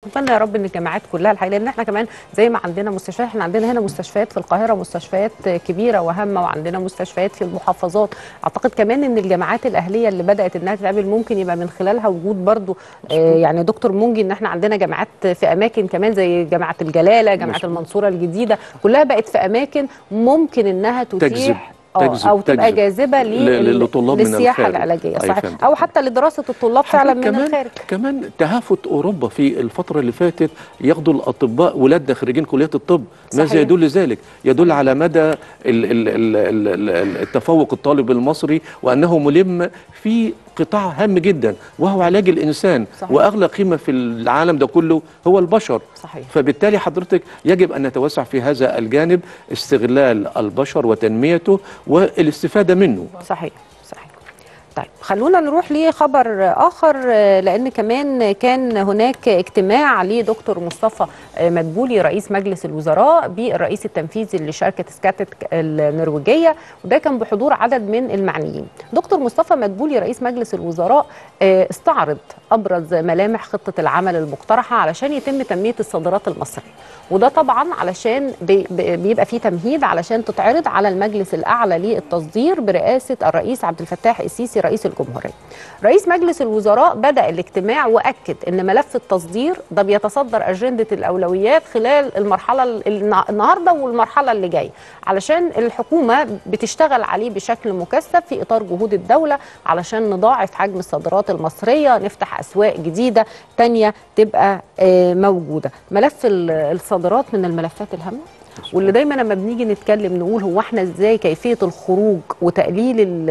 نتمنى يا رب ان الجامعات كلها الحقيقه لان احنا كمان زي ما عندنا مستشفيات احنا عندنا هنا مستشفيات في القاهره مستشفيات كبيره وهامه وعندنا مستشفيات في المحافظات اعتقد كمان ان الجامعات الاهليه اللي بدات انها تتعمل ممكن يبقى من خلالها وجود برضو آه يعني دكتور مونجي ان احنا عندنا جامعات في اماكن كمان زي جامعه الجلاله جامعه مظبوط. المنصوره الجديده كلها بقت في اماكن ممكن انها تجذب- تتيح آه، تجذب- او تبقى تجذب جاذبه ل- لل- للطلاب من للسياحه الخارج. العلاجيه أيوة صحيح فهمت. او حتى لدراسه الطلاب فعلا حضرتك من كمان الخارج كمان تهافت اوروبا في الفتره اللي فاتت ياخدوا الاطباء ولادنا خريجين كليات الطب ماذا صحيح. يدل ذلك يدل على مدى ال- ال- ال- ال- ال- التفوق الطالب المصري وانه ملم في قطاع هام جدا وهو علاج الانسان صحيح. واغلى قيمه في العالم ده كله هو البشر صحيح فبالتالي حضرتك يجب ان نتوسع في هذا الجانب استغلال البشر وتنميته والاستفاده منه صحيح صحيح طيب خلونا نروح لخبر اخر آه، لان كمان كان هناك اجتماع لدكتور مصطفى آه، مدبولي رئيس مجلس الوزراء بالرئيس التنفيذي لشركه سكاتك النرويجيه وده كان بحضور عدد من المعنيين دكتور مصطفى مدبولي رئيس مجلس الوزراء آه، استعرض ابرز ملامح خطه العمل المقترحه علشان يتم تنميه الصادرات المصريه وده طبعا علشان بي- بي- بيبقى فيه تمهيد علشان تتعرض على المجلس الاعلى للتصدير برئاسه الرئيس عبد الفتاح السيسي رئيس الجمهوريه. رئيس مجلس الوزراء بدا الاجتماع واكد ان ملف التصدير ده بيتصدر اجنده الاولويات خلال المرحله ال- النا- النهارده والمرحله اللي جايه علشان الحكومه بتشتغل عليه بشكل مكثف في اطار جهود الدوله علشان نضاعف حجم الصادرات المصريه نفتح اسواق جديده تانية تبقى آه، موجوده. ملف ال- الصادرات من الملفات الهامه واللي دايما لما بنيجي نتكلم نقول هو احنا ازاي كيفيه الخروج وتقليل ال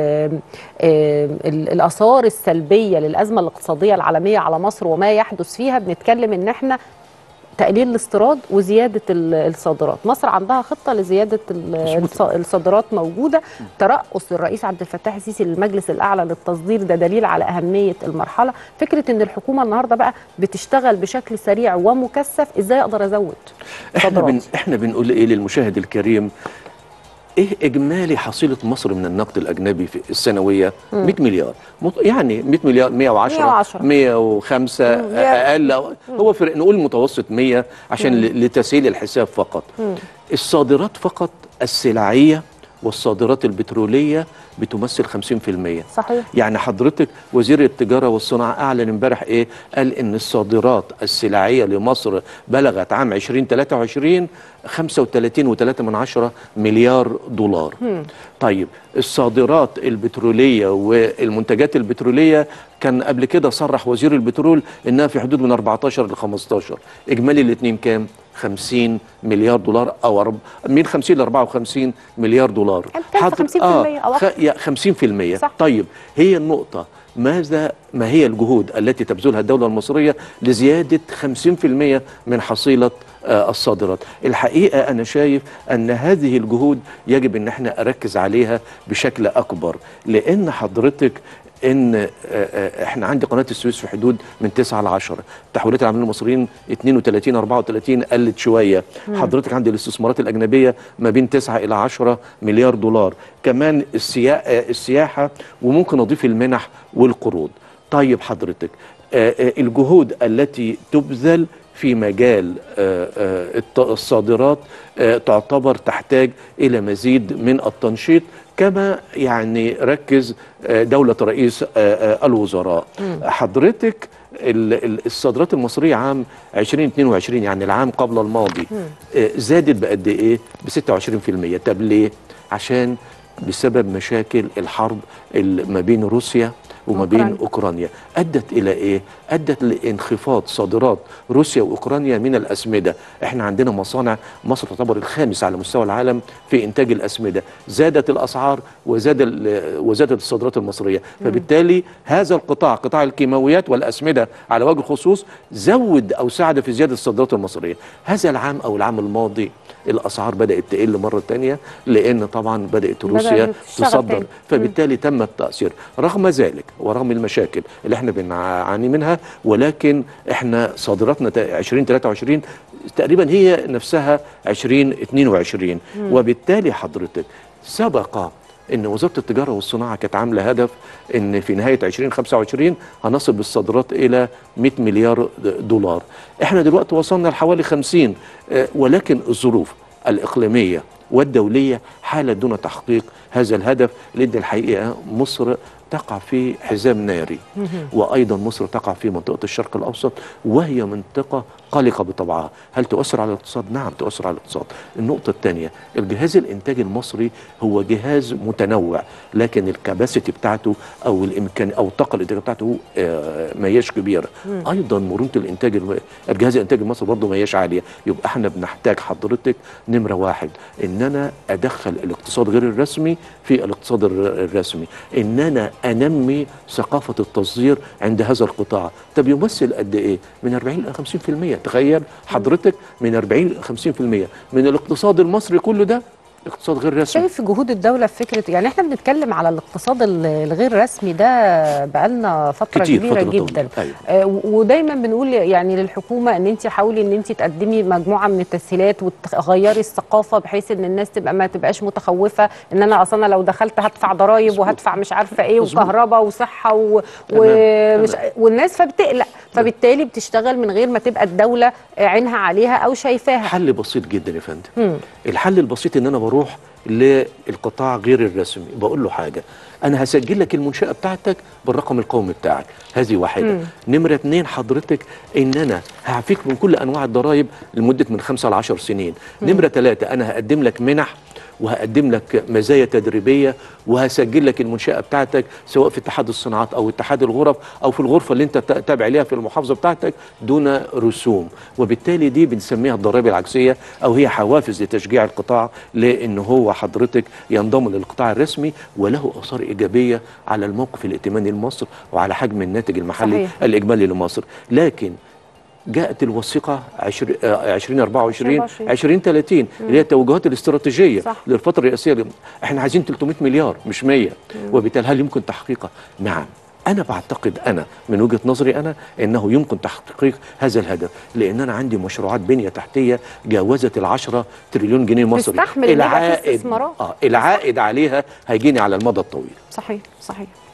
ال الاثار السلبيه للازمه الاقتصاديه العالميه على مصر وما يحدث فيها بنتكلم ان احنا تقليل الاستيراد وزياده ال- الصادرات مصر عندها خطه لزياده ال- الص- الصادرات موجوده ترأس الرئيس عبد الفتاح السيسي للمجلس الاعلى للتصدير ده دليل على اهميه المرحله فكره ان الحكومه النهارده بقى بتشتغل بشكل سريع ومكثف ازاي اقدر ازود احنا بن صادرات احنا بنقول ايه للمشاهد الكريم ايه اجمالي حصيله مصر من النقد الاجنبي في السنويه 100 مليار مط- يعني 100 مليار 110 110. 105 مم. يا- اقل هو فرق نقول متوسط 100 عشان ل- لتسهيل الحساب فقط الصادرات فقط السلعيه والصادرات البتروليه بتمثل 50% صحيح يعني حضرتك وزير التجارة والصناعة أعلن امبارح إيه؟ قال إن الصادرات السلعية لمصر بلغت عام 2023 35.3 من عشرة مليار دولار طيب الصادرات البترولية والمنتجات البترولية كان قبل كده صرح وزير البترول إنها في حدود من 14 ل 15 إجمالي الاثنين كام؟ 50 مليار دولار أو أرب- من 50 ل 54 مليار دولار كان في حضر- 50% أو خ- يا 50% صح. طيب هي النقطة ماذا ما هي الجهود التي تبذلها الدولة المصرية لزيادة 50% من حصيلة آه، الصادرات الحقيقة أنا شايف أن هذه الجهود يجب أن احنا أركز عليها بشكل أكبر لأن حضرتك ان آه، آه، احنا عندي قناه السويس في حدود من 9 ل 10 تحويلات العاملين المصريين 32 34 قلت شويه حضرتك عندي الاستثمارات الاجنبيه ما بين 9 الى 10 مليار دولار كمان السيا- آه، السياحه وممكن اضيف المنح والقروض طيب حضرتك آه، آه، الجهود التي تبذل في مجال آه، آه، الت- الصادرات آه، تعتبر تحتاج الى مزيد من التنشيط كما يعني ركز آه، دولة رئيس آه، آه، الوزراء حضرتك ال- ال- الصادرات المصرية عام 2022 يعني العام قبل الماضي آه، زادت بقد ايه ب 26% طب ليه عشان بسبب مشاكل الحرب ال- ما بين روسيا وما بين أوكرانيا. اوكرانيا ادت الى ايه ادت لانخفاض صادرات روسيا واوكرانيا من الاسمده احنا عندنا مصانع مصر تعتبر الخامس على مستوى العالم في انتاج الاسمده زادت الاسعار وزاد ال- وزادت الصادرات المصريه فبالتالي هذا القطاع قطاع الكيماويات والاسمده على وجه الخصوص زود او ساعد في زياده الصادرات المصريه هذا العام او العام الماضي الاسعار بدات تقل مره تانية لان طبعا بدات روسيا تشتغل تصدر تاني. فبالتالي تم التأثير رغم ذلك ورغم المشاكل اللي احنا بنعاني منها ولكن احنا صادراتنا تا- 2023 تقريبا هي نفسها 2022 وبالتالي حضرتك سبق ان وزاره التجاره والصناعه كانت عامله هدف ان في نهايه 2025 هنصل بالصادرات الى 100 مليار دولار احنا دلوقتي وصلنا لحوالي 50 آه، ولكن الظروف الاقليميه والدوليه حالت دون تحقيق هذا الهدف لان الحقيقه مصر تقع في حزام ناري وايضا مصر تقع في منطقه الشرق الاوسط وهي منطقه قلقه بطبعها هل تؤثر على الاقتصاد نعم تؤثر على الاقتصاد النقطه الثانيه الجهاز الانتاجي المصري هو جهاز متنوع لكن الكباسيتي بتاعته او الامكان او الطاقه الانتاجيه بتاعته آه، ما هياش كبيره ايضا مرونه الانتاج الم- الجهاز الانتاجي المصري برضه ما هياش عاليه يبقى احنا بنحتاج حضرتك نمره واحد ان انا ادخل الاقتصاد غير الرسمي في الاقتصاد الر- الرسمي ان انا انمي ثقافه التصدير عند هذا القطاع طب يمثل قد ايه من 40 ل 50% تخيل حضرتك من 40 ل 50% من الاقتصاد المصري كله ده اقتصاد غير رسمي شايف جهود الدولة في فكرة يعني احنا بنتكلم على الاقتصاد ال- الغير رسمي ده بقالنا فترة كتير، كبيرة فترة طويلة. جدا أيوة. آه، و- ودايما بنقول يعني للحكومة ان انت حاولي ان انت تقدمي مجموعة من التسهيلات وتغيري الثقافة بحيث ان الناس تبقى ما تبقاش متخوفة ان انا اصلا لو دخلت هدفع ضرائب مظبوط. وهدفع مش عارفة ايه مظبوط. وكهرباء وصحة و... تمام، ومش... تمام. والناس فبتقلق فبالتالي بتشتغل من غير ما تبقى الدولة عينها عليها او شايفاها حل بسيط جدا يا فندم مم. الحل البسيط ان انا بروح للقطاع غير الرسمي بقول له حاجه انا هسجل لك المنشاه بتاعتك بالرقم القومي بتاعك هذه واحده مم. نمره اتنين حضرتك ان انا هعفيك من كل انواع الضرائب لمده من خمسة ل 10 سنين نمره ثلاثه انا هقدم لك منح وهقدم لك مزايا تدريبيه وهسجل لك المنشاه بتاعتك سواء في اتحاد الصناعات او اتحاد الغرف او في الغرفه اللي انت تا- تابع ليها في المحافظه بتاعتك دون رسوم وبالتالي دي بنسميها الضرائب العكسيه او هي حوافز لتشجيع القطاع لان هو حضرتك ينضم للقطاع الرسمي وله اثار ايجابيه على الموقف الائتماني لمصر وعلى حجم الناتج المحلي صحيح. الاجمالي لمصر لكن جاءت الوثيقه 20 آه، 2024 2024. 2030 اللي هي التوجهات الاستراتيجيه صح. للفتره الرئاسيه اللي- احنا عايزين 300 مليار مش 100 وبالتالي هل يمكن تحقيقها؟ نعم انا بعتقد انا من وجهه نظري انا انه يمكن تحقيق هذا الهدف لان انا عندي مشروعات بنيه تحتيه جاوزت ال 10 تريليون جنيه مصري تستحمل إن يبقى في استثمارات. اه العائد عليها هيجيني على المدى الطويل صحيح صحيح